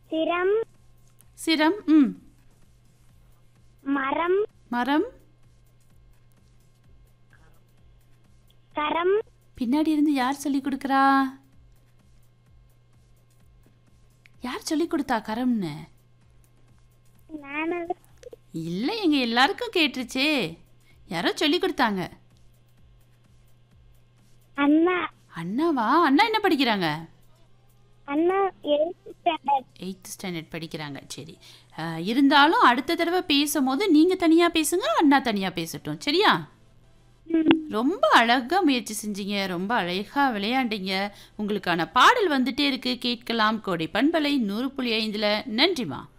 சிரம் சிரம் ம் மரம் மரம் கரம் பின்னாடி இருந்து யார் சொல்லி கொடுக்குறா யார் சொல்லி கொடுத்தா கரம்னு நானது இல்லை எங்க எல்லாருக்கும் கேட்டுருச்சே யாரோ சொல்லி கொடுத்தாங்க அண்ணா அண்ணாவா அண்ணா என்ன படிக்கிறாங்க அண்ணா எயித்து ஸ்டாண்டர்ட் எயித்து ஸ்டாண்டர்ட் படிக்கிறாங்க சரி அஹ், இருந்தாலும் அடுத்த தடவை பேசும்போது நீங்கள் தனியாக பேசுங்க அண்ணா தனியாக பேசட்டும் சரியா ரொம்ப அழகாக முயற்சி செஞ்சீங்க ரொம்ப அழகாக விளையாண்டீங்க உங்களுக்கான பாடல் வந்துட்டே இருக்கு கேட்கலாம் கோடை பண்பலை நூறு புள்ளி ஐந்தில் நன்றிமா